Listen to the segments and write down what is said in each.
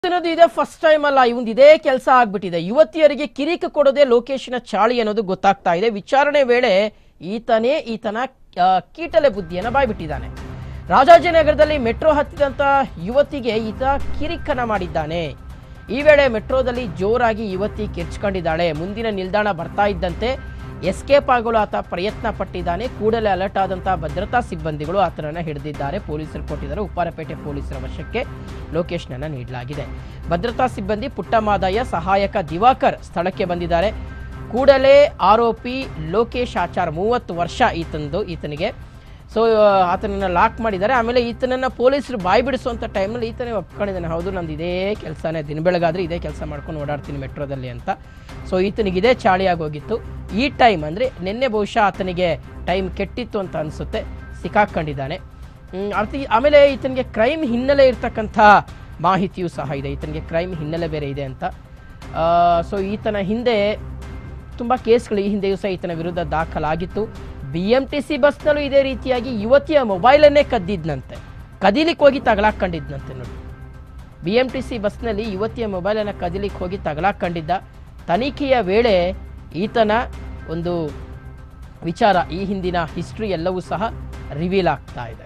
ಅನ್ನೋದು ಇದೇ first time ಅಲ್ಲ ಇವಂದು ಇದೇ ಕೆಲಸ ಆಗ್ಬಿಟ್ಟಿದೆ ಯುವತಿಯರಿಗೆ ಕಿರಿಕ ಕೊಡೋದೇ ಲೋಕೇಶಿನ ಚಾಳಿ ಅನ್ನೋದು ಗೊತ್ತಾಗ್ತಾ ಇದೆ ವಿಚಾರಣೆ ವೇಳೆ ಈತನೇ ಈತನ ಆ, ಕೀಟಲೆ ಬುದ್ಧಿಯನ್ನ ಬಾಯ್ಬಿಟ್ಟಿದ್ದಾನೆ ರಾಜಾಜಿನಗರದಲ್ಲಿ ಮೆಟ್ರೋ ಹತ್ತಿದಂತ ಯುವತಿಗೆ ಈತ ಕಿರಿಕನ ಮಾಡಿದ್ದಾನೆ ಈ ವೇಳೆ ಮೆಟ್ರೋದಲ್ಲಿ ಜೋರಾಗಿ ಯುವತಿ ಕಿರ್ಚ್ಕೊಂಡಿದ್ದಾಳೆ ಮುಂದಿನ ನಿಲ್ದಾಣ ಬರ್ತಾ ಇದ್ದಂತೆ ಎಸ್ಕೇಪ್ ಆಗಲು ಆತ ಪ್ರಯತ್ನ ಪಟ್ಟಿದ್ದಾನೆ ಕೂಡಲೇ ಅಲರ್ಟ್ ಆದಂತ ಭದ್ರತಾ ಸಿಬ್ಬಂದಿಗಳು ಆತನನ್ನ ಹಿಡಿದಿದ್ದಾರೆ ಪೊಲೀಸರು ಕೊಟ್ಟಿದ್ದಾರೆ ಉಪ್ಪಾರಪೇಟೆ ಪೊಲೀಸರ ವಶಕ್ಕೆ ಲೋಕೇಶ್ನನ್ನ ನೀಡಲಾಗಿದೆ ಭದ್ರತಾ ಸಿಬ್ಬಂದಿ ಪುಟ್ಟಮಾದಯ್ಯ ಸಹಾಯಕ ದಿವಾಕರ್ ಸ್ಥಳಕ್ಕೆ ಬಂದಿದ್ದಾರೆ ಕೂಡಲೇ ಆರೋಪಿ ಲೋಕೇಶ್ ಆಚಾರ್ ಮೂವತ್ತು ವರ್ಷ ಈತನದು ಈತನಿಗೆ ಸೊ ಆತನನ್ನ ಲಾಕ್ ಮಾಡಿದ್ದಾರೆ ಆಮೇಲೆ ಈತನನ್ನ ಪೊಲೀಸರು ಬಾಯಿ ಬಿಡಿಸುವಂಥ ಟೈಮಲ್ಲಿ ಈತನೇ ಒಪ್ಕೊಂಡಿದ್ದಾನೆ ಹೌದು ನಂದು ಇದೇ ಕೆಲಸನೇ ದಿನ ಬೆಳಗಾದ್ರೆ ಇದೇ ಕೆಲಸ ಮಾಡ್ಕೊಂಡು ಓಡಾಡ್ತೀನಿ ಮೆಟ್ರೋದಲ್ಲಿ ಅಂತ ಸೊ ಈತನಿಗೆ ಇದೇ ಚಾಳಿಯಾಗಿ ಹೋಗಿತ್ತು ಈ ಟೈಮ್ ಅಂದರೆ ನಿನ್ನೆ ಬಹುಶಃ ಆತನಿಗೆ ಟೈಮ್ ಕೆಟ್ಟಿತ್ತು ಅಂತ ಅನಿಸುತ್ತೆ ಸಿಕ್ಕಾಕೊಂಡಿದ್ದಾನೆ ಹ್ಮ್, ಅರ್ಥ ಆಮೇಲೆ ಈತನಿಗೆ ಕ್ರೈಮ್ ಹಿನ್ನೆಲೆ ಇರ್ತಕ್ಕಂಥ ಮಾಹಿತಿಯೂ ಸಹ ಇದೆ ಈತನಿಗೆ ಕ್ರೈಮ್ ಹಿನ್ನೆಲೆ ಬೇರೆ ಇದೆ ಅಂತ ಸೊ ಈತನ ಹಿಂದೆ ತುಂಬ ಕೇಸ್ಗಳು ಈ ಹಿಂದೆಯೂ ಸಹ ಈತನ ವಿರುದ್ಧ ದಾಖಲಾಗಿತ್ತು ಬಿ ಎಂ ಟಿ ಸಿ ಬಸ್ನಲ್ಲೂ ಇದೇ ರೀತಿಯಾಗಿ ಯುವತಿಯ ಮೊಬೈಲನ್ನೇ ಕದ್ದಿದ್ನಂತೆ ಕದೀಲಿಕ್ಕೆ ಹೋಗಿ ತಗಲಾಕೊಂಡಿದ್ನಂತೆ ನೋಡಿ ಬಿ ಎಂ ಟಿ ಸಿ ಬಸ್ನಲ್ಲಿ ಯುವತಿಯ ಮೊಬೈಲನ್ನು ಕದಿಲಿಕ್ಕೆ ಹೋಗಿ ತಗಲಾಕೊಂಡಿದ್ದ ತನಿಖೆಯ ವೇಳೆ ಈತನ ಒಂದು ವಿಚಾರ ಈ ಹಿಂದಿನ ಹಿಸ್ಟ್ರಿ ಎಲ್ಲವೂ ಸಹ ರಿವೀಲ್ ಆಗ್ತಾ ಇದೆ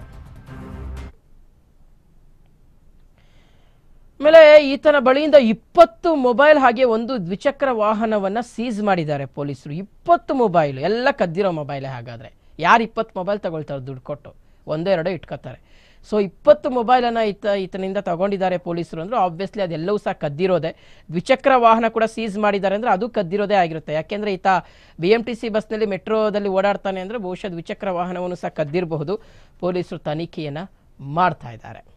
ಆಮೇಲೆ ಈತನ ಬಳಿಯಿಂದ ಇಪ್ಪತ್ತು ಮೊಬೈಲ್ ಹಾಗೆ ಒಂದು ದ್ವಿಚಕ್ರ ವಾಹನವನ್ನ ಸೀಸ್ ಮಾಡಿದ್ದಾರೆ ಪೊಲೀಸರು ಇಪ್ಪತ್ತು ಮೊಬೈಲ್ ಎಲ್ಲ ಕದ್ದಿರೋ ಮೊಬೈಲೇ ಹಾಗಾದ್ರೆ ಯಾರು ಇಪ್ಪತ್ತು ಮೊಬೈಲ್ ತಗೊಳ್ತಾರೆ ದುಡ್ಡು ಕೊಟ್ಟು ಒಂದೋ ಎರಡೋ ಇಟ್ಕೋತಾರೆ ಸೊ ಇಪ್ಪತ್ತು ಮೊಬೈಲನ್ನು ಈತ ಈತನಿಂದ ತಗೊಂಡಿದ್ದಾರೆ ಪೊಲೀಸರು ಅಂದ್ರೆ ಆಬ್ವಿಯಸ್ಲಿ ಅದೆಲ್ಲವೂ ಸಹ ಕದ್ದಿರೋದೆ ದ್ವಿಚಕ್ರ ವಾಹನ ಕೂಡ ಸೀಸ್ ಮಾಡಿದ್ದಾರೆ ಅಂದ್ರೆ ಅದು ಕದ್ದಿರೋದೇ ಆಗಿರುತ್ತೆ ಯಾಕೆಂದ್ರೆ ಈತ ಬಿ ಎಂ ಟಿ ಸಿ ಬಸ್ನಲ್ಲಿ ಮೆಟ್ರೋದಲ್ಲಿ ಓಡಾಡ್ತಾನೆ ಅಂದ್ರೆ ಬಹುಶಃ ದ್ವಿಚಕ್ರ ವಾಹನವನ್ನು ಸಹ ಕದ್ದಿರಬಹುದು ಪೊಲೀಸರು ತನಿಖೆಯನ್ನು ಮಾಡ್ತಾ ಇದ್ದಾರೆ